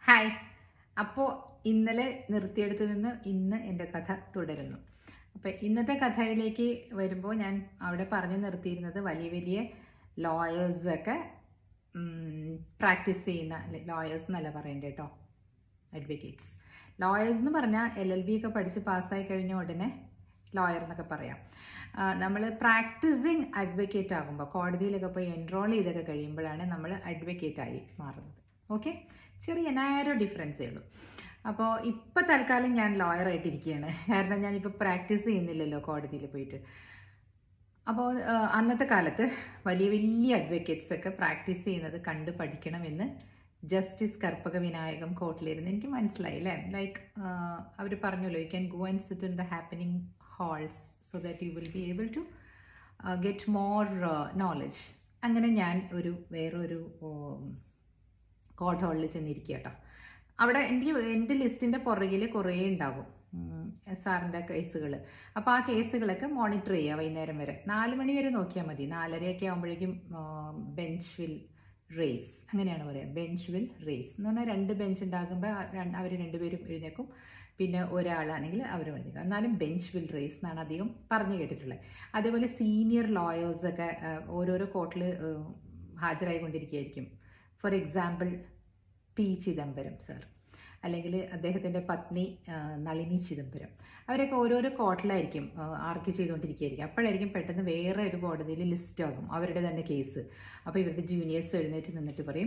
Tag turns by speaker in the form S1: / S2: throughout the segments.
S1: hi അപ്പോൾ ഇന്നലെ നിർത്തിയെടുത്ത് നിന്ന് ഇന്ന് എൻ്റെ കഥ തുടരുന്നു അപ്പോൾ ഇന്നത്തെ കഥയിലേക്ക് വരുമ്പോൾ ഞാൻ അവിടെ പറഞ്ഞു നിർത്തിയിരുന്നത് വലിയ വലിയ ലോയേഴ്സൊക്കെ പ്രാക്ടീസ് ചെയ്യുന്ന ലോയേഴ്സ് എന്നല്ല പറയണ്ടേ കേട്ടോ അഡ്വക്കേറ്റ്സ് ലോയേഴ്സ് എന്ന് പറഞ്ഞാൽ എൽ എൽ ബി ഒക്കെ പഠിച്ച് പാസ്സായി കഴിഞ്ഞ ഉടനെ ലോയർ എന്നൊക്കെ പറയാം നമ്മൾ പ്രാക്ടീസിങ് അഡ്വക്കേറ്റ് ആകുമ്പോൾ കോടതിയിലൊക്കെ പോയി എൻറോൾ ചെയ്തൊക്കെ കഴിയുമ്പോഴാണ് നമ്മൾ അഡ്വക്കേറ്റ് ആയി മാറുന്നത് ഓക്കെ ചെറിയ നാരോ ഡിഫറൻസേ ഉള്ളൂ അപ്പോൾ ഇപ്പം തൽക്കാലം ഞാൻ ലോയർ ആയിട്ടിരിക്കുകയാണ് കാരണം ഞാനിപ്പോൾ പ്രാക്ടീസ് ചെയ്യുന്നില്ലല്ലോ കോടതിയിൽ പോയിട്ട് അപ്പോൾ അന്നത്തെ കാലത്ത് വലിയ വലിയ അഡ്വക്കേറ്റ്സ് ഒക്കെ പ്രാക്ടീസ് ചെയ്യുന്നത് കണ്ട് പഠിക്കണമെന്ന് ജസ്റ്റിസ് കർപ്പക വിനായകം കോർട്ടിലിരുന്ന് എനിക്ക് മനസ്സിലായി അല്ലേ ലൈക്ക് അവർ പറഞ്ഞല്ലോ you can go and sit in the happening halls so that you will be able to get more knowledge അങ്ങനെ ഞാൻ ഒരു വേറൊരു കോർട്ട് ഹാളിൽ ചെന്നിരിക്കുക കേട്ടോ അവിടെ എനിക്ക് എൻ്റെ ലിസ്റ്റിൻ്റെ പുറകിൽ കുറേ ഉണ്ടാകും സാറിൻ്റെ കേസുകൾ അപ്പോൾ ആ കേസുകളൊക്കെ മോണിറ്റർ ചെയ്യുക വൈകുന്നേരം വരെ നാല് മണി വരെ നോക്കിയാൽ മതി നാലരയൊക്കെ ആകുമ്പോഴേക്കും ബെഞ്ച് വിൽ റേസ് അങ്ങനെയാണ് പറയുക ബെഞ്ച് വിൽ റേസ് എന്ന് പറഞ്ഞാൽ രണ്ട് ബെഞ്ച് ഉണ്ടാകുമ്പോൾ അവർ രണ്ടുപേരും എഴുന്നേക്കും പിന്നെ ഒരാളാണെങ്കിൽ അവർ എഴുന്നേക്കും എന്നാലും ബെഞ്ച് വിൽ റേസ് എന്നാണ് അധികം പറഞ്ഞു കേട്ടിട്ടുള്ളത് അതേപോലെ സീനിയർ ലോയേഴ്സൊക്കെ ഓരോരോ കോർട്ടിൽ ഹാജരായിക്കൊണ്ടിരിക്കുകയായിരിക്കും for example P Chidambaram sir അല്ലെങ്കിൽ അദ്ദേഹത്തിൻ്റെ പത്നി നളിനി ചിദംബരം അവരൊക്കെ ഓരോരോ കോർട്ടിലായിരിക്കും ആർഗ്യൂ ചെയ്തുകൊണ്ടിരിക്കുകയായിരിക്കും അപ്പോഴായിരിക്കും പെട്ടെന്ന് വേറെ ഒരു കോടതിയിൽ ലിസ്റ്റ് ആകും അവരുടെ തന്നെ കേസ് അപ്പോൾ ഇവരുടെ ജൂനിയേഴ്സ് എഴുന്നേറ്റ് നിന്നിട്ട് പറയും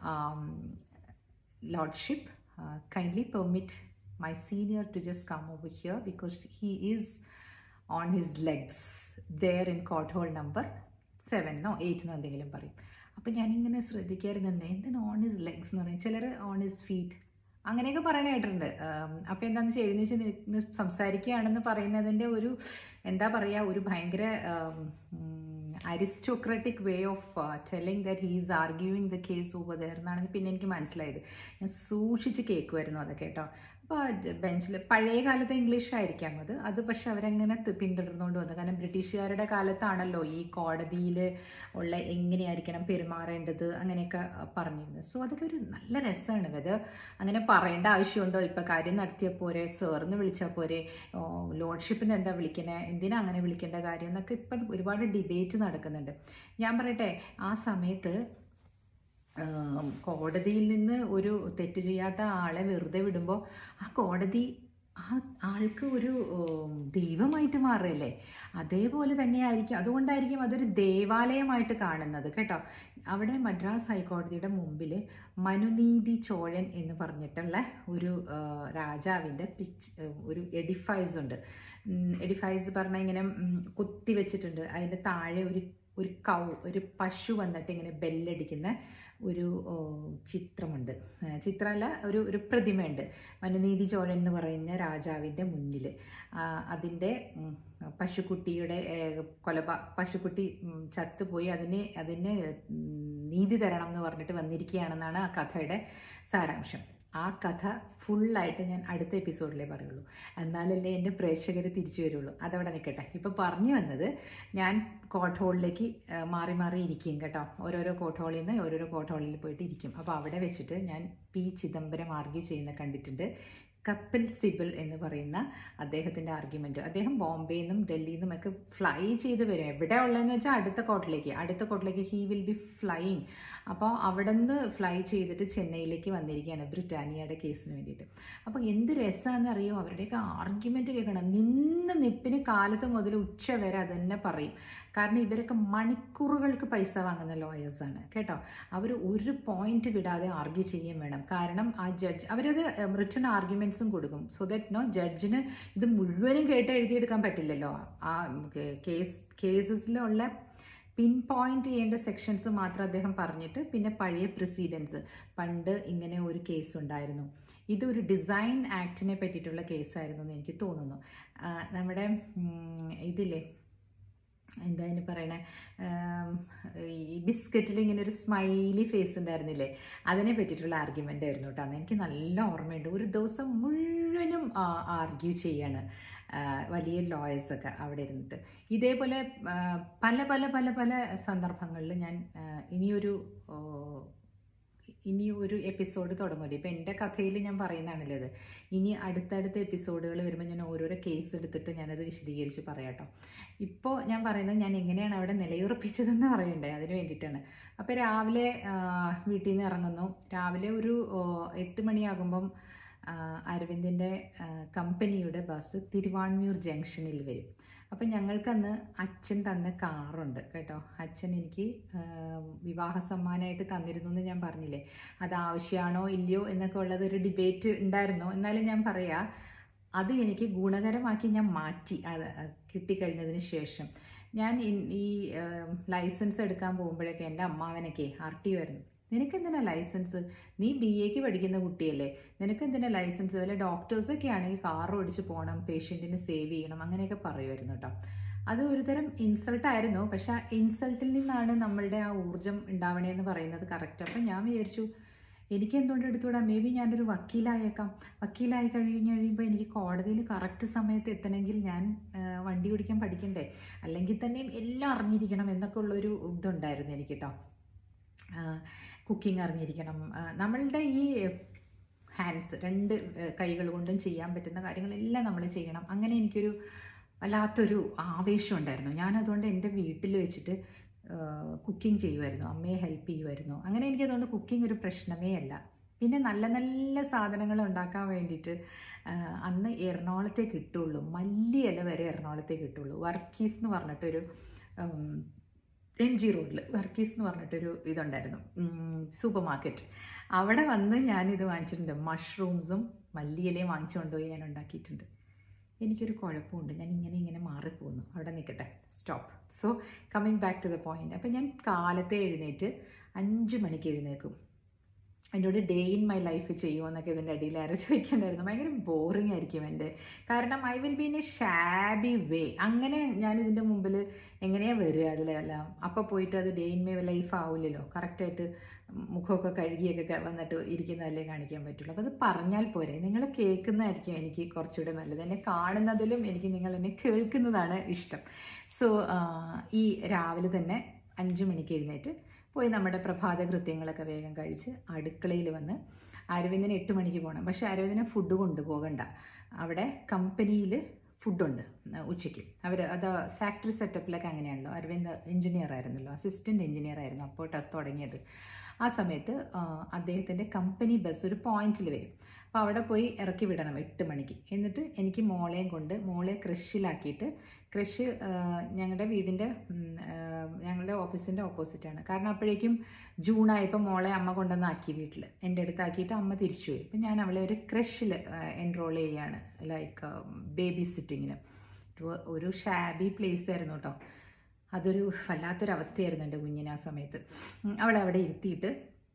S1: lordship kindly permit my senior to just come over here because he is on his legs there in court hall number സെവനോ എയ്റ്റിനോ എന്തെങ്കിലും പറയും അപ്പം ഞാനിങ്ങനെ ശ്രദ്ധിക്കാറുണ്ട് എന്താണ് ഓൺ ഹിസ് ലെഗ്സ് എന്ന് പറയും ചിലർ ഓൺ ഹിസ് ഫീറ്റ് അങ്ങനെയൊക്കെ പറയണ കേട്ടിട്ടുണ്ട് അപ്പം എന്താണെന്ന് വെച്ചാൽ എഴുന്നേച്ച് സംസാരിക്കുകയാണെന്ന് പറയുന്നതിൻ്റെ ഒരു എന്താ പറയുക ഒരു ഭയങ്കര aristocratic way of telling that he's arguing the case over there എന്നാണ് പിന്നെ എനിക്ക് മനസ്സിലായത് ഞാൻ സൂക്ഷിച്ച് കേൾക്കുമായിരുന്നു അതൊക്കെ കേട്ടോ അപ്പോൾ ബെഞ്ചിൽ പഴയ കാലത്തെ ഇംഗ്ലീഷ് ആയിരിക്കാം അത് അത് പക്ഷെ അവരങ്ങനെ പിന്തുടർന്നുകൊണ്ട് വന്നു കാരണം ബ്രിട്ടീഷുകാരുടെ കാലത്താണല്ലോ ഈ കോടതിയിൽ ഉള്ള എങ്ങനെയായിരിക്കണം പെരുമാറേണ്ടത് അങ്ങനെയൊക്കെ പറഞ്ഞിരുന്നത് സോ അതൊക്കെ ഒരു നല്ല രസമാണ് അത് അങ്ങനെ പറയേണ്ട ആവശ്യമുണ്ടോ ഇപ്പം കാര്യം നടത്തിയ പോരെ സാറിന്ന് വിളിച്ചാൽ പോരെ ലോഡ്ഷിപ്പിന് എന്താ വിളിക്കണേ എന്തിനാ അങ്ങനെ വിളിക്കേണ്ട കാര്യം എന്നൊക്കെ ഇപ്പം ഒരുപാട് ഡിബേറ്റ് നടക്കുന്നുണ്ട് ഞാൻ പറയട്ടെ ആ സമയത്ത് കോടതിയിൽ നിന്ന് ഒരു തെറ്റ് ചെയ്യാത്ത ആളെ വെറുതെ വിടുമ്പോൾ ആ കോടതി ആ ആൾക്ക് ഒരു ദൈവമായിട്ട് മാറുകയല്ലേ അതേപോലെ തന്നെയായിരിക്കും അതുകൊണ്ടായിരിക്കും അതൊരു ദേവാലയമായിട്ട് കാണുന്നത് കേട്ടോ അവിടെ മദ്രാസ് ഹൈക്കോടതിയുടെ മുമ്പിൽ മനുനീതി ചോഴൻ എന്ന് പറഞ്ഞിട്ടുള്ള ഒരു രാജാവിൻ്റെ പിച്ച് ഒരു എഡിഫൈസ് ഉണ്ട് എഡിഫൈസ് പറഞ്ഞാൽ ഇങ്ങനെ കുത്തി വെച്ചിട്ടുണ്ട് അതിൻ്റെ താഴെ ഒരു ഒരു കൗ ഒരു പശു വന്നിട്ട് ഇങ്ങനെ ബെല്ലടിക്കുന്ന ഒരു ചിത്രമുണ്ട് ചിത്രമല്ല ഒരു ഒരു പ്രതിമയുണ്ട് മനുനീതി ചോഴൻ എന്ന് പറയുന്ന രാജാവിൻ്റെ മുന്നിൽ അതിൻ്റെ പശുക്കുട്ടിയുടെ കൊലപ പശുക്കുട്ടി ചത്തുപോയി അതിന് അതിന് നീതി തരണം എന്ന് പറഞ്ഞിട്ട് വന്നിരിക്കുകയാണെന്നാണ് ആ കഥയുടെ സാരാംശം ആ കഥ ഫുള്ളായിട്ട് ഞാൻ അടുത്ത എപ്പിസോഡിലേ പറയുള്ളൂ എന്നാലല്ലേ എൻ്റെ പ്രേക്ഷകർ തിരിച്ചു വരുള്ളൂ അതവിടെ നിൽക്കട്ടെ ഇപ്പോൾ പറഞ്ഞു വന്നത് ഞാൻ കോട്ട് ഹോളിലേക്ക് മാറി മാറി ഇരിക്കും കേട്ടോ ഓരോരോ കോട്ട് ഹോളിൽ നിന്ന് ഓരോരോ കോട്ട് ഹോളിൽ പോയിട്ട് ഇരിക്കും അപ്പോൾ അവിടെ വെച്ചിട്ട് ഞാൻ പി ചിദംബരം ആർഗ്യൂ ചെയ്യുന്ന കണ്ടിട്ടുണ്ട് കപ്പിൽ സിബിൾ എന്ന് പറയുന്ന അദ്ദേഹത്തിൻ്റെ ആർഗ്യുമെൻറ്റ് അദ്ദേഹം ബോംബെയിൽ നിന്നും ഡൽഹിയിൽ നിന്നും ഒക്കെ ഫ്ലൈ ചെയ്ത് വരും എവിടെ ഉള്ളതെന്ന് വെച്ചാൽ അടുത്ത കോട്ടിലേക്ക് അടുത്ത കോട്ടിലേക്ക് ഹീ വിൽ ബി ഫ്ലൈയിങ് അപ്പോൾ അവിടെ നിന്ന് ഫ്ലൈ ചെയ്തിട്ട് ചെന്നൈയിലേക്ക് വന്നിരിക്കുകയാണ് ബ്രിട്ടാനിയയുടെ കേസിന് വേണ്ടിയിട്ട് അപ്പോൾ എന്ത് രസമാണെന്ന് അറിയോ അവരുടെയൊക്കെ ആർഗ്യുമെൻറ്റ് കേൾക്കണം നിന്ന് നിപ്പിന് കാലത്ത് മുതൽ ഉച്ച വരെ അത് തന്നെ പറയും കാരണം ഇവരൊക്കെ മണിക്കൂറുകൾക്ക് പൈസ വാങ്ങുന്ന ലോയേഴ്സാണ് കേട്ടോ അവർ ഒരു പോയിന്റ് വിടാതെ ആർഗ്യൂ ചെയ്യാൻ വേണം കാരണം ആ ജഡ്ജ് അവരത് റിട്ടേൺ ആർഗ്യുമെൻറ്റ്സും കൊടുക്കും സോ ദാറ്റ് നോ ജഡ്ജിന് ഇത് മുഴുവനും കേട്ട് എഴുതിയെടുക്കാൻ പറ്റില്ലല്ലോ ആ കേസ് കേസസിലുള്ള പിൻ പോയിന്റ് ചെയ്യേണ്ട സെക്ഷൻസ് മാത്രം അദ്ദേഹം പറഞ്ഞിട്ട് പിന്നെ പഴയ പ്രൊസീഡൻസ് പണ്ട് ഇങ്ങനെ ഒരു കേസ് ഉണ്ടായിരുന്നു ഇതൊരു ഡിസൈൻ ആക്ടിനെ പറ്റിയിട്ടുള്ള കേസായിരുന്നു എന്ന് എനിക്ക് തോന്നുന്നു നമ്മുടെ ഇതില്ലേ എന്താ അതിന് പറയണേ ഈ ബിസ്ക്കറ്റിൽ ഇങ്ങനെ ഒരു സ്മൈലി ഫേസ് ഉണ്ടായിരുന്നില്ലേ അതിനെ പറ്റിയിട്ടുള്ള ആർഗ്യുമെൻ്റ് ആയിരുന്നു കേട്ടോ അന്ന് എനിക്ക് നല്ല ഓർമ്മയുണ്ട് ഒരു ദിവസം മുഴുവനും ആർഗ്യൂ ചെയ്യാണ് വലിയ ലോയേഴ്സൊക്കെ അവിടെ ഇരുന്നിട്ട് ഇതേപോലെ പല പല പല പല സന്ദർഭങ്ങളിൽ ഞാൻ ഇനിയൊരു ഇനി ഒരു എപ്പിസോഡ് തുടങ്ങുമല്ലോ ഇപ്പം എൻ്റെ കഥയിൽ ഞാൻ പറയുന്നതാണല്ലോ ഇത് ഇനി അടുത്തടുത്ത എപ്പിസോഡുകൾ വരുമ്പോൾ ഞാൻ ഓരോരോ കേസ് എടുത്തിട്ട് ഞാനത് വിശദീകരിച്ച് പറയാട്ടോ ഇപ്പോൾ ഞാൻ പറയുന്നത് ഞാൻ എങ്ങനെയാണ് അവിടെ നിലയുറപ്പിച്ചതെന്ന് പറയണ്ടേ അതിന് വേണ്ടിയിട്ടാണ് അപ്പോൾ രാവിലെ ആ, വീട്ടിൽ നിന്ന് ഇറങ്ങുന്നു രാവിലെ ഒരു ഓ, എട്ട് മണിയാകുമ്പം ആ, അരവിന്ദിൻ്റെ ആ, കമ്പനിയുടെ ബസ് തിരുവാൺമൂർ ജംഗ്ഷനിൽ വരും അപ്പം ഞങ്ങൾക്കന്ന് അച്ഛൻ തന്ന കാറുണ്ട് കേട്ടോ അച്ഛൻ എനിക്ക് ആ, വിവാഹ സമ്മാനമായിട്ട് തന്നിരുന്നു എന്ന് ഞാൻ പറഞ്ഞില്ലേ അത് ആവശ്യമാണോ ഇല്ലയോ എന്നൊക്കെ ഉള്ളത് ഒരു ഡിബേറ്റ് ഉണ്ടായിരുന്നു എന്നാലും ഞാൻ പറയാ അത് എനിക്ക് ഗുണകരമാക്കി ഞാൻ മാറ്റി അത് കിട്ടിക്കഴിഞ്ഞതിന് ശേഷം ഞാൻ ഇൻ- ഈ ലൈസൻസ് എടുക്കാൻ പോകുമ്പോഴൊക്കെ എൻ്റെ അമ്മാവനൊക്കെ ആർ ടി വരുന്നു നിനക്കെന്തിനാ ലൈസൻസ് നീ ബി എക്ക് പഠിക്കുന്ന കുട്ടിയല്ലേ നിനക്കെന്തിനാ ലൈസൻസ് വല്ല ഡോക്ടേഴ്സൊക്കെ ആണെങ്കിൽ കാർ ഓടിച്ച് പോകണം പേഷ്യൻറ്റിനെ സേവ് ചെയ്യണം അങ്ങനെയൊക്കെ പറയുമായിരുന്നു കേട്ടോ അത് ഒരുതരം ഇൻസൾട്ട് ആയിരുന്നു പക്ഷെ ആ ഇൻസൾട്ടിൽ നിന്നാണ് നമ്മളുടെ ആ ഊർജം ഉണ്ടാവണേന്ന് പറയുന്നത് കറക്റ്റ് അപ്പം ഞാൻ വിചാരിച്ചു എനിക്ക് എന്തുകൊണ്ട് എടുത്തുകൂടാ മേ ബി ഞാനൊരു വക്കീലായേക്കാം വക്കീലായി കഴിഞ്ഞ് കഴിയുമ്പോൾ എനിക്ക് കോടതിയിൽ കറക്റ്റ് സമയത്ത് എത്തണമെങ്കിൽ ഞാൻ ആ, വണ്ടി ഓടിക്കാൻ പഠിക്കണ്ടേ അല്ലെങ്കിൽ തന്നെയും എല്ലാം അറിഞ്ഞിരിക്കണം എന്നൊക്കെ ഉള്ളൊരു ഇതുണ്ടായിരുന്നു എനിക്ക് കേട്ടോ കുക്കിംഗ് അറിഞ്ഞിരിക്കണം ആ, നമ്മളുടെ ഈ ഹാൻഡ്സ് രണ്ട് ആ, കൈകൾ കൊണ്ടും ചെയ്യാൻ പറ്റുന്ന കാര്യങ്ങളെല്ലാം നമ്മൾ ചെയ്യണം അങ്ങനെ എനിക്കൊരു വല്ലാത്തൊരു ആവേശം ഉണ്ടായിരുന്നു ഞാൻ അതുകൊണ്ട് എൻ്റെ വീട്ടിൽ വെച്ചിട്ട് കുക്കിംഗ് ചെയ്യുമായിരുന്നു അമ്മയെ ഹെൽപ്പ് ചെയ്യുമായിരുന്നു അങ്ങനെ എനിക്ക് അതുകൊണ്ട് കുക്കിംഗ് ഒരു പ്രശ്നമേ അല്ല പിന്നെ നല്ല നല്ല സാധനങ്ങൾ ഉണ്ടാക്കാൻ വേണ്ടിയിട്ട് ആ, അന്ന് എറണാകുളത്തേ കിട്ടുള്ളൂ മല്ലി ഇല വരെ എറണാകുളത്തേ കിട്ടുള്ളൂ വർക്കീസ് എന്ന് പറഞ്ഞിട്ടൊരു ഉം, എം ജി റോഡിൽ വർക്കീസ് എന്ന് പറഞ്ഞിട്ടൊരു ഇതുണ്ടായിരുന്നു സൂപ്പർ മാർക്കറ്റ് അവിടെ വന്ന് ഞാനിത് വാങ്ങിച്ചിട്ടുണ്ട് മഷ്റൂംസും മല്ലിയിലയും വാങ്ങിച്ചു കൊണ്ടുപോയി ഞാൻ ഉണ്ടാക്കിയിട്ടുണ്ട് എനിക്കൊരു കുഴപ്പമുണ്ട് ഞാൻ ഇങ്ങനെ ഇങ്ങനെ മാറിപ്പോകുന്നു അവിടെ നിൽക്കട്ടെ stop so coming back to the point അപ്പം ഞാൻ കാലത്തെ എഴുന്നേറ്റ് അഞ്ച് മണിക്ക് എഴുന്നേക്കും എന്നോട് ഡേ ഇൻ മൈ ലൈഫ് ചെയ്യുമോ എന്നൊക്കെ ഇതിൻ്റെ അടിയിൽ ആരോ ചോദിക്കണ്ടായിരുന്നു ഭയങ്കര ബോറിംഗ് ആയിരിക്കും എൻ്റെ കാരണം I will be in a shabby way അങ്ങനെ ഞാൻ ഇതിൻ്റെ മുമ്പിൽ എങ്ങനെയാണ് വരിക അതിലെല്ലാം അപ്പോൾ പോയിട്ട് അത് ഡേ ഇൻ മൈ ലൈഫ് ആവില്ലല്ലോ കറക്റ്റായിട്ട് മുഖമൊക്കെ കഴുകിയൊക്കെ ക- വന്നിട്ട് ഇരിക്കുന്നതല്ലേ കാണിക്കാൻ പറ്റുള്ളൂ അപ്പോൾ അത് പറഞ്ഞാൽ പോരെ നിങ്ങൾ കേൾക്കുന്നതായിരിക്കും എനിക്ക് കുറച്ചുകൂടെ നല്ലത് എന്നെ കാണുന്നതിലും എനിക്ക് നിങ്ങൾ എന്നെ കേൾക്കുന്നതാണ് ഇഷ്ടം സോ ഈ രാവിലെ തന്നെ അഞ്ച് മണിക്ക് എഴുന്നേറ്റ് പോയി നമ്മുടെ പ്രഭാത കൃത്യങ്ങളൊക്കെ വേഗം കഴിച്ച് അടുക്കളയിൽ വന്ന് അരവിന്ദിന് എട്ട് മണിക്ക് പോകണം പക്ഷേ അരവിന്ദിന് ഫുഡ് കൊണ്ടുപോകണ്ട അവിടെ കമ്പനിയിൽ ഫുഡുണ്ട് ഉച്ചയ്ക്ക് അവർ അത് ഫാക്ടറി സെറ്റപ്പിലൊക്കെ അങ്ങനെയാണല്ലോ അരവിന്ദ് എഞ്ചിനീയർ ആയിരുന്നല്ലോ അസിസ്റ്റൻറ്റ് എഞ്ചിനീയർ ആയിരുന്നു അപ്പോൾ ടെസ്റ്റ് തുടങ്ങിയത് ആ സമയത്ത് അദ്ദേഹത്തിൻ്റെ കമ്പനി ബസ് ഒരു പോയിന്റിൽ വരും അപ്പോൾ അവിടെ പോയി ഇറക്കി വിടണം എട്ട് മണിക്ക് എന്നിട്ട് എനിക്ക് മോളെയും കൊണ്ട് മോളെ ക്രഷിലാക്കിയിട്ട് ക്രഷ് ഞങ്ങളുടെ വീടിൻ്റെ ഉം, ആ, ഞങ്ങളുടെ ഓഫീസിൻ്റെ ഓപ്പോസിറ്റാണ് കാരണം അപ്പോഴേക്കും ജൂണായപ്പോൾ മോളെ അമ്മ കൊണ്ടുവന്നാക്കി വീട്ടിൽ എൻ്റെ അടുത്താക്കിയിട്ട് അമ്മ തിരിച്ചു പോയി അപ്പം ഞാൻ അവളെ ഒരു ക്രഷിൽ എൻറോൾ ചെയ്യുകയാണ് ലൈക്ക് ബേബി സിറ്റിങ്ങിന് ഒരു ഷാബി പ്ലേസ് ആയിരുന്നു കേട്ടോ അതൊരു വല്ലാത്തൊരു അവസ്ഥയായിരുന്നു എൻ്റെ കുഞ്ഞിന് ആ സമയത്ത് ഉം, അവളെ അവിടെ ഇരുത്തിയിട്ട്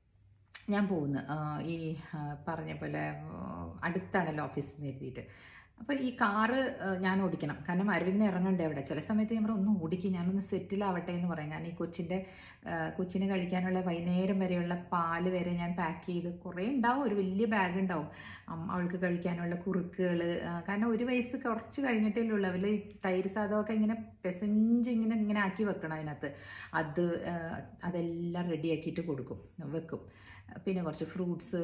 S1: ഞാൻ പോകുന്നു ആ, ഈ ആ, പറഞ്ഞ പോലെ ആ, അടുത്താണല്ലോ ഓഫീസിൽ നിന്ന് എഴുതിയിട്ട് അപ്പോൾ ഈ കാറ് ആ, ഞാൻ ഓടിക്കണം കാരണം അരവിന്ദിന് ഇറങ്ങണ്ടേ അവിടെ ചില സമയത്ത് ഞാൻ പറയും ഒന്ന് ഓടിക്കും ഞാനൊന്ന് സെറ്റിലാവട്ടെ എന്ന് പറയും കാരണം ഈ കൊച്ചിൻ്റെ ആ, കൊച്ചിന് കഴിക്കാനുള്ള വൈകുന്നേരം വരെയുള്ള പാല് വരെ ഞാൻ പാക്ക് ചെയ്ത് കുറേ ഉണ്ടാവും ഒരു വലിയ ബാഗ് ഉണ്ടാവും അം- അവൾക്ക് കഴിക്കാനുള്ള കുറുക്കുകൾ കാരണം ഒരു വയസ്സ് കുറച്ച് കഴിഞ്ഞിട്ടേ ഉള്ളൂ അവര് ഈ തൈര് സാധമൊക്കെ ഇങ്ങനെ പെസഞ്ച് ഇങ്ങനെ ഇങ്ങനെ ആക്കി വെക്കണം അതിനകത്ത് അത് ആ, അതെല്ലാം റെഡിയാക്കിയിട്ട് കൊടുക്കും വെക്കും പിന്നെ കുറച്ച് ഫ്രൂട്ട്സ്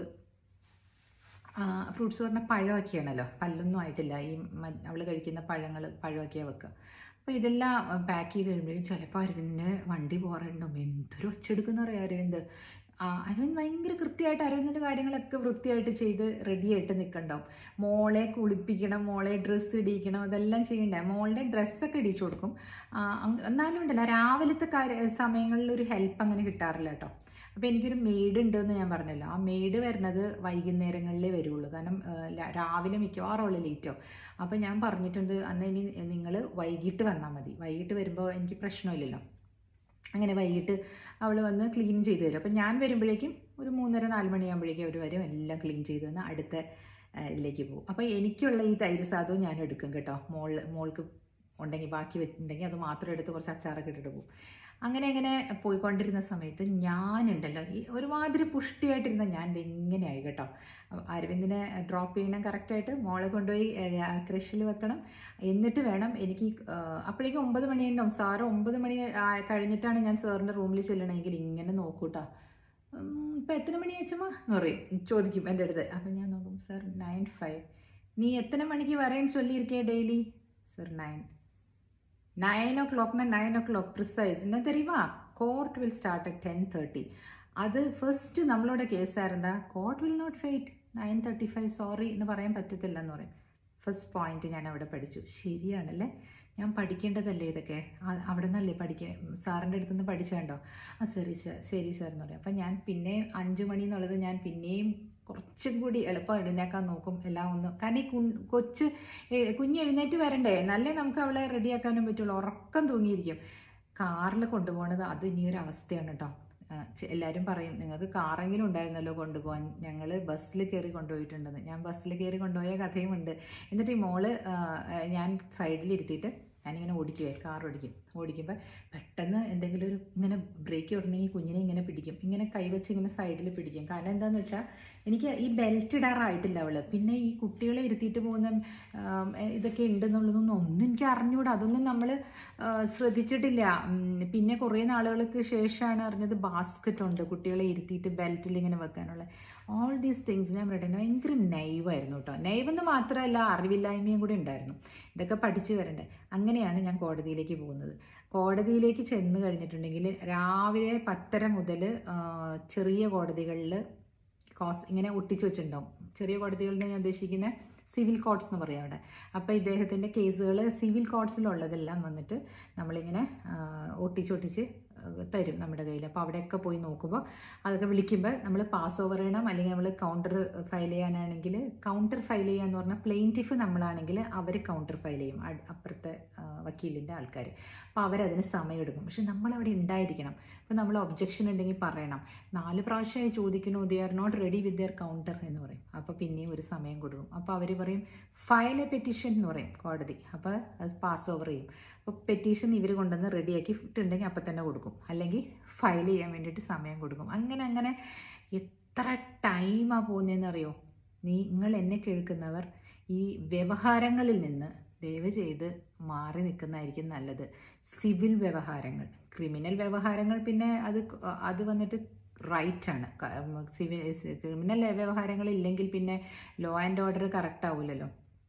S1: ഫ്രൂട്ട്സ് പറഞ്ഞാൽ പഴമൊക്കെയാണല്ലോ പല്ലൊന്നും ആയിട്ടില്ല ഈ അവൾ കഴിക്കുന്ന പഴങ്ങൾ പഴമൊക്കെയാണ് വെക്കുക അപ്പോൾ ഇതെല്ലാം പാക്ക് ചെയ്ത് കഴിയുമ്പോഴേക്കും ചിലപ്പോൾ അരവിന്ദിന് വണ്ടി പോകാറുണ്ടാവും എന്തൊരു ഒച്ചെടുക്കുന്ന പറയാം അരവിന്ദ് ആ, അരവിന്ദ് ഭയങ്കര കൃത്യമായിട്ട് അരവിന്ദിൻ്റെ കാര്യങ്ങളൊക്കെ വൃത്തിയായിട്ട് ചെയ്ത് റെഡിയായിട്ട് നിൽക്കണ്ടാവും മോളെ കുളിപ്പിക്കണം മോളെ ഡ്രസ്സ് ഇടിയിക്കണം അതെല്ലാം ചെയ്യണ്ടേ മോളുടെ ഡ്രസ്സൊക്കെ ഇടിച്ചു കൊടുക്കും ആ, അങ്- എന്നാലും ഉണ്ടല്ലോ രാവിലത്തെ കാര്യ സമയങ്ങളിൽ ഒരു ഹെൽപ്പ് അങ്ങനെ കിട്ടാറില്ല കേട്ടോ അപ്പോൾ എനിക്കൊരു മെയ്ഡ് ഉണ്ട് എന്ന് ഞാൻ പറഞ്ഞല്ലോ ആ മെയ്ഡ് വരുന്നത് വൈകുന്നേരങ്ങളിലേ വരുള്ളൂ കാരണം ആ, ല- രാവിലെ മിക്കവാറും അവള് ലേറ്റോ അപ്പോൾ ഞാൻ പറഞ്ഞിട്ടുണ്ട് അന്ന് ഇനി നിങ്ങൾ വൈകിട്ട് വന്നാൽ മതി വൈകിട്ട് വരുമ്പോൾ എനിക്ക് പ്രശ്നമില്ലല്ലോ അങ്ങനെ വൈകിട്ട് അവൾ വന്ന് ക്ലീൻ ചെയ്ത് തരും അപ്പം ഞാൻ വരുമ്പോഴേക്കും ഒരു മൂന്നര നാല് മണിയാകുമ്പോഴേക്കും അവർ വരും എല്ലാം ക്ലീൻ ചെയ്ത് തന്ന് അടുത്ത ആ, ഇതിലേക്ക് പോകും അപ്പോൾ എനിക്കുള്ള ഈ തൈര് സാധവും ഞാൻ എടുക്കും കേട്ടോ മോൾ മോൾക്ക് ഉണ്ടെങ്കിൽ ബാക്കി വെച്ചിട്ടുണ്ടെങ്കിൽ അത് മാത്രം എടുത്ത് കുറച്ച് അച്ചാറൊക്കെ ഇട്ടിട്ട് പോകും അങ്ങനെ അങ്ങനെ പോയിക്കൊണ്ടിരുന്ന സമയത്ത് ഞാനുണ്ടല്ലോ ഈ ഒരുമാതിരി പുഷ്ടിയായിട്ടിരുന്ന ഞാൻ ദേ ഇങ്ങനെയായി കേട്ടോ അപ്പൊ അരവിന്ദിനെ ഡ്രോപ്പ് ചെയ്യണം കറക്റ്റായിട്ട് മോളെ കൊണ്ടുപോയി കൃഷിയിൽ വെക്കണം എന്നിട്ട് വേണം എനിക്ക് ആ, അപ്പോഴേക്കും ഒമ്പത് മണിയുണ്ടാവും സാറ് ഒമ്പത് മണി ആ, കഴിഞ്ഞിട്ടാണ് ഞാൻ സാറിൻ്റെ റൂമിൽ ചെല്ലണമെങ്കിൽ ഇങ്ങനെ നോക്കൂട്ടോ ഇപ്പം എത്ര മണി അച്ഛമ്മ എന്ന് പറയും ചോദിക്കും എൻ്റെ അടുത്ത് അപ്പം ഞാൻ നോക്കും സാർ നയൻ ഫൈവ് നീ എത്ര മണിക്ക് വരേന്ന് ചൊല്ലിയിരിക്കേ ഡെയിലി സാർ നയൻ നയൻ ഓ ക്ലോക്കിന് നയൻ ഓ ക്ലോക്ക് പ്രിസൈസ് എന്നാ தெரியுமா court will start at ten thirty അത് ഫസ്റ്റ് നമ്മളോട് കേസായിരുന്നാ court will not wait nine thirty five sorry എന്ന് പറയാൻ പറ്റത്തില്ല എന്ന് പറയും ഫസ്റ്റ് പോയിന്റ് ഞാൻ അവിടെ പഠിച്ചു ശരിയാണല്ലേ ഞാൻ പഠിക്കേണ്ടതല്ലേ ഇതൊക്കെ ആ- അവിടെ നിന്നല്ലേ പഠിക്കാൻ സാറിൻ്റെ അടുത്ത് നിന്ന് പഠിച്ചതുണ്ടോ ആ ശരി സാർ ശരി സാർ എന്ന് പറയും അപ്പം ഞാൻ പിന്നെ അഞ്ച് മണി എന്നുള്ളത് ഞാൻ പിന്നെയും കുറച്ചും കൂടി എളുപ്പം എഴുന്നേക്കാൻ നോക്കും എല്ലാം ഒന്ന് കാരണം ഈ കുൻ കൊച്ച് എ- കുഞ്ഞ് എഴുന്നേറ്റ് വരണ്ടേ എന്നാലേ നമുക്ക് അവളെ റെഡിയാക്കാനും പറ്റുള്ളൂ ഉറക്കം തൂങ്ങിയിരിക്കും കാറിൽ കൊണ്ടുപോകണത് അത് ഇനിയൊരു അവസ്ഥയാണ് കേട്ടോ ആ, ചെ- എല്ലാവരും പറയും നിങ്ങൾക്ക് കാറെങ്കിലും ഉണ്ടായിരുന്നല്ലോ കൊണ്ടുപോകാൻ ഞങ്ങൾ ബസ്സിൽ കയറി കൊണ്ടുപോയിട്ടുണ്ടെന്ന് ഞാൻ ബസ്സിൽ കയറി കൊണ്ടുപോയ കഥയുമുണ്ട് എന്നിട്ട് ഈ മോള് ആ, ആ, ഞാൻ സൈഡിലിരുത്തിയിട്ട് ഞാനിങ്ങനെ ഓടിക്കുവേ കാർ ഓടിക്കും ഓടിക്കുമ്പോൾ പെട്ടെന്ന് എന്തെങ്കിലും ഒരു ഇങ്ങനെ ബ്രേക്ക് ഉടനെങ്കിൽ കുഞ്ഞിനെ ഇങ്ങനെ പിടിക്കും ഇങ്ങനെ കൈവച്ച് ഇങ്ങനെ സൈഡിൽ പിടിക്കും കാരണം എന്താന്ന് വെച്ചാൽ എനിക്ക് ഈ ബെൽറ്റ് ഇടാറായിട്ടില്ല അവള് പിന്നെ ഈ കുട്ടികളെ ഇരുത്തിയിട്ട് പോകുന്ന ആം, എ- ഇതൊക്കെ ഉണ്ടെന്നുള്ളതൊന്നും ഒന്നും എനിക്ക് അറിഞ്ഞുകൂടാ അതൊന്നും നമ്മൾ ശ്രദ്ധിച്ചിട്ടില്ല ഉം, പിന്നെ കുറേ നാളുകൾക്ക് ശേഷമാണ് അറിഞ്ഞത് ബാസ്ക്കറ്റ് ഉണ്ട് കുട്ടികളെ ഇരുത്തിയിട്ട് ബെൽറ്റിൽ ഇങ്ങനെ വെക്കാനുള്ള ഓൾ ദീസ് തിങ്സ് ഞാൻ പറയട്ടെ ഭയങ്കര നൈവായിരുന്നു കേട്ടോ നൈവെന്ന് മാത്രമല്ല അറിവില്ലായ്മയും കൂടി ഉണ്ടായിരുന്നു ഇതൊക്കെ പഠിച്ചു വരണ്ടേ അങ്ങനെയാണ് ഞാൻ കോടതിയിലേക്ക് പോകുന്നത് കോടതിയിലേക്ക് ചെന്ന് കഴിഞ്ഞിട്ടുണ്ടെങ്കിൽ രാവിലെ പത്തര മുതൽ ചെറിയ കോടതികളിൽ കോസ് ഇങ്ങനെ ഒട്ടിച്ചു വെച്ചിട്ടുണ്ടാവും ചെറിയ കോടതികളിൽ ഞാൻ ഉദ്ദേശിക്കുന്ന സിവിൽ കോർട്സ് എന്ന് പറയും അവിടെ അപ്പോൾ ഇദ്ദേഹത്തിൻ്റെ കേസുകൾ സിവിൽ കോർട്സിലുള്ളതെല്ലാം വന്നിട്ട് നമ്മളിങ്ങനെ ആ, ഒട്ടിച്ചൊട്ടിച്ച് തരും നമ്മുടെ കയ്യിൽ അപ്പോൾ അവിടെയൊക്കെ പോയി നോക്കുമ്പോൾ അതൊക്കെ വിളിക്കുമ്പോൾ നമ്മൾ പാസ് ഓവർ ചെയ്യണം അല്ലെങ്കിൽ നമ്മൾ കൗണ്ടർ ഫയൽ ചെയ്യാനാണെങ്കിൽ കൗണ്ടർ ഫയൽ ചെയ്യാന്ന് പറഞ്ഞാൽ പ്ലെയിൻറ്റിഫ് നമ്മളാണെങ്കിൽ അവർ കൗണ്ടർ ഫയൽ ചെയ്യും അട്- അപ്പുറത്തെ വക്കീലിൻ്റെ ആൾക്കാർ അപ്പോൾ അവരതിന് സമയമെടുക്കും പക്ഷെ നമ്മളവിടെ ഉണ്ടായിരിക്കണം അപ്പോൾ നമ്മൾ ഒബ്ജക്ഷൻ ഉണ്ടെങ്കിൽ പറയണം നാല് പ്രാവശ്യമായി ചോദിക്കണു they are not ready with their counter എന്ന് പറയും അപ്പോൾ പിന്നെയും ഒരു സമയം കൊടുക്കും അപ്പോൾ അവർ പറയും ഫയൽ എ പെറ്റീഷൻ എന്ന് പറയും കോടതി അപ്പോൾ അത് പാസ് ഓവർ ചെയ്യും അപ്പോൾ പെറ്റീഷൻ ഇവർ കൊണ്ടുവന്ന് റെഡിയാക്കി ഇട്ടുണ്ടെങ്കിൽ അപ്പം തന്നെ കൊടുക്കും അല്ലെങ്കിൽ ഫയൽ ചെയ്യാൻ വേണ്ടിയിട്ട് സമയം കൊടുക്കും അങ്ങനെ അങ്ങനെ എത്ര ടൈമാണ് പോകുന്നതെന്ന് അറിയോ നിങ്ങൾ എന്നെ കേൾക്കുന്നവർ ഈ വ്യവഹാരങ്ങളിൽ നിന്ന് ദയവ് ചെയ്ത് മാറി നിൽക്കുന്നതായിരിക്കും നല്ലത് സിവിൽ വ്യവഹാരങ്ങൾ ക്രിമിനൽ വ്യവഹാരങ്ങൾ പിന്നെ അത് ക- അത് വന്നിട്ട് റൈറ്റ് ആണ് ക- ഉം, സിവിൽ ക്രിമിനൽ വ്യവഹാരങ്ങൾ ഇല്ലെങ്കിൽ പിന്നെ ലോ ആൻഡ് ഓർഡർ കറക്റ്റ് ആവില്ലല്ലോ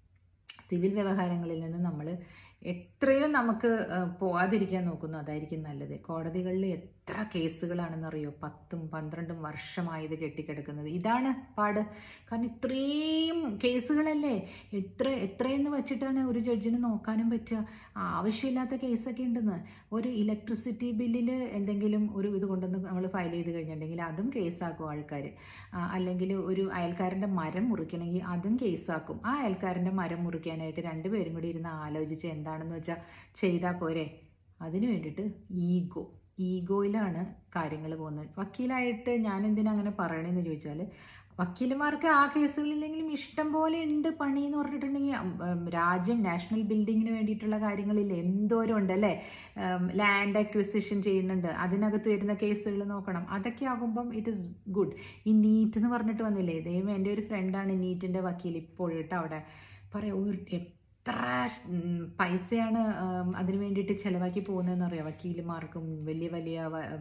S1: സിവിൽ വ്യവഹാരങ്ങളിൽ നിന്ന് നമ്മൾ എത്രയോ നമുക്ക് ആ, പോവാതിരിക്കാൻ നോക്കുന്നു അതായിരിക്കും നല്ലത് കോടതികളിൽ എത്ര കേസുകളാണെന്നറിയോ പത്തും പന്ത്രണ്ടും വർഷമായി ഇത് കെട്ടിക്കിടക്കുന്നത് ഇതാണ് പാട് കാരണം ഇത്രയും കേസുകളല്ലേ എത്ര എത്രയെന്ന് വെച്ചിട്ടാണ് ഒരു ജഡ്ജിന് നോക്കാനും പറ്റുക ആവശ്യമില്ലാത്ത കേസൊക്കെ ഉണ്ടെന്ന് ഒരു ഇലക്ട്രിസിറ്റി ബില്ലിൽ എന്തെങ്കിലും ഒരു ഇത് കൊണ്ടുവന്ന് നമ്മൾ ഫയൽ ചെയ്ത് കഴിഞ്ഞിട്ടുണ്ടെങ്കിൽ അതും കേസാക്കും ആൾക്കാർ അല്ലെങ്കിൽ ഒരു അയൽക്കാരൻ്റെ മരം മുറിക്കണമെങ്കിൽ അതും കേസാക്കും ആ അയൽക്കാരൻ്റെ മരം മുറിക്കാനായിട്ട് രണ്ടുപേരും കൂടി ഇരുന്ന് ആലോചിച്ച് എന്താണെന്ന് വെച്ചാൽ ചെയ്താൽ പോരെ അതിന് വേണ്ടിയിട്ട് ഈഗോ ഈഗോയിലാണ് കാര്യങ്ങൾ പോകുന്നത് വക്കീലായിട്ട് ഞാൻ എന്തിനാ അങ്ങനെ പറയണമെന്ന് ചോദിച്ചാൽ വക്കീലുമാർക്ക് ആ കേസുകളില്ലെങ്കിലും ഇഷ്ടം പോലെ ഉണ്ട് പണി എന്ന് പറഞ്ഞിട്ടുണ്ടെങ്കിൽ ഉം, ഉം, രാജ്യം നാഷണൽ ബിൽഡിങ്ങിന് വേണ്ടിയിട്ടുള്ള കാര്യങ്ങളിൽ എന്തോരം ഉണ്ട് അല്ലേ ലാൻഡ് അക്വിസിഷൻ ചെയ്യുന്നുണ്ട് അതിനകത്ത് വരുന്ന കേസുകൾ നോക്കണം അതൊക്കെ ആകുമ്പം ഇറ്റ് ഇസ് ഗുഡ് ഈ നീറ്റ് എന്ന് പറഞ്ഞിട്ട് വന്നില്ലേ ദൈവം എൻ്റെ ഒരു ഫ്രണ്ടാണ് നീറ്റിൻ്റെ വക്കീൽ ഇപ്പോൾ കേട്ടോ അവിടെ പറയാം ഒരു എത്ര ഉം, പൈസയാണ് ഉം, അതിന് വേണ്ടിയിട്ട് ചിലവാക്കി പോകുന്നതെന്ന് അറിയാം വക്കീലുമാർക്കും വലിയ വലിയ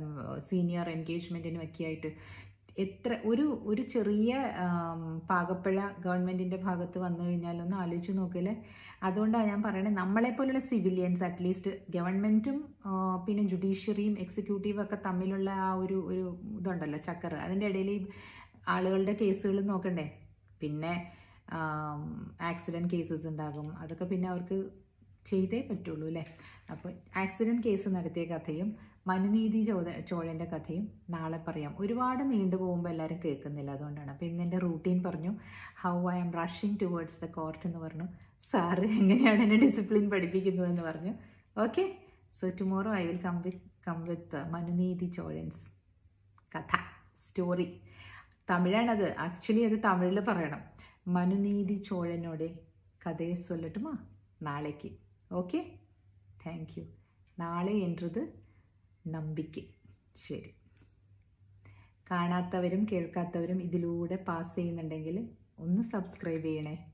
S1: സീനിയർ എൻഗേജ്മെൻറ്റിനും ഒക്കെ ആയിട്ട് എത്ര ഒരു ഒരു ചെറിയ ആം, പാകപ്പിഴ ഗവൺമെൻറ്റിൻ്റെ ഭാഗത്ത് വന്നു കഴിഞ്ഞാൽ ഒന്ന് ആലോചിച്ച് നോക്കില്ലേ അതുകൊണ്ടാണ് ഞാൻ പറയണത് നമ്മളെപ്പോലുള്ള സിവിലിയൻസ് അറ്റ്ലീസ്റ്റ് ഗവൺമെൻറ്റും പിന്നെ ജുഡീഷ്യറിയും എക്സിക്യൂട്ടീവും ഒക്കെ തമ്മിലുള്ള ആ ഒരു ഒരു ഇതുണ്ടല്ലോ ചക്കർ അതിൻ്റെ ഇടയിൽ ഈ ആളുകളുടെ കേസുകൾ നോക്കണ്ടേ പിന്നെ ആക്സിഡൻറ്റ് കേസസ് ഉണ്ടാകും അതൊക്കെ പിന്നെ അവർക്ക് ചെയ്തേ പറ്റുള്ളൂ അല്ലേ അപ്പോൾ ആക്സിഡൻറ്റ് കേസ് നടത്തിയ കഥയും മനുനീതി ചോദ ചോഴൻ്റെ കഥയും നാളെ പറയാം ഒരുപാട് നീണ്ടു പോകുമ്പോൾ എല്ലാവരും കേൾക്കുന്നില്ല അതുകൊണ്ടാണ് അപ്പോൾ ഇന്ന് എൻ്റെ റൂട്ടീൻ പറഞ്ഞു how I am rushing towards the court എന്ന് പറഞ്ഞു സാറ് എങ്ങനെയാണ് എന്നെ ഡിസിപ്ലിൻ പഠിപ്പിക്കുന്നതെന്ന് പറഞ്ഞു okay so tomorrow I will come with come with Manuneethi ചോഴൻസ് കഥ സ്റ്റോറി തമിഴാണത് ആക്ച്വലി അത് തമിഴിൽ പറയണം മനുനീതി ചോഴനോടെ കഥയെ സൊല്ലട്ടുമാ നാളേക്ക് ഓക്കെ താങ്ക് യു നാളെ എൻறது നമ്പിക്ക് ശരി കാണാത്തവരും കേൾക്കാത്തവരും ഇതിലൂടെ പാസ് ചെയ്യുന്നുണ്ടെങ്കിൽ ഒന്ന് സബ്സ്ക്രൈബ് ചെയ്യണേ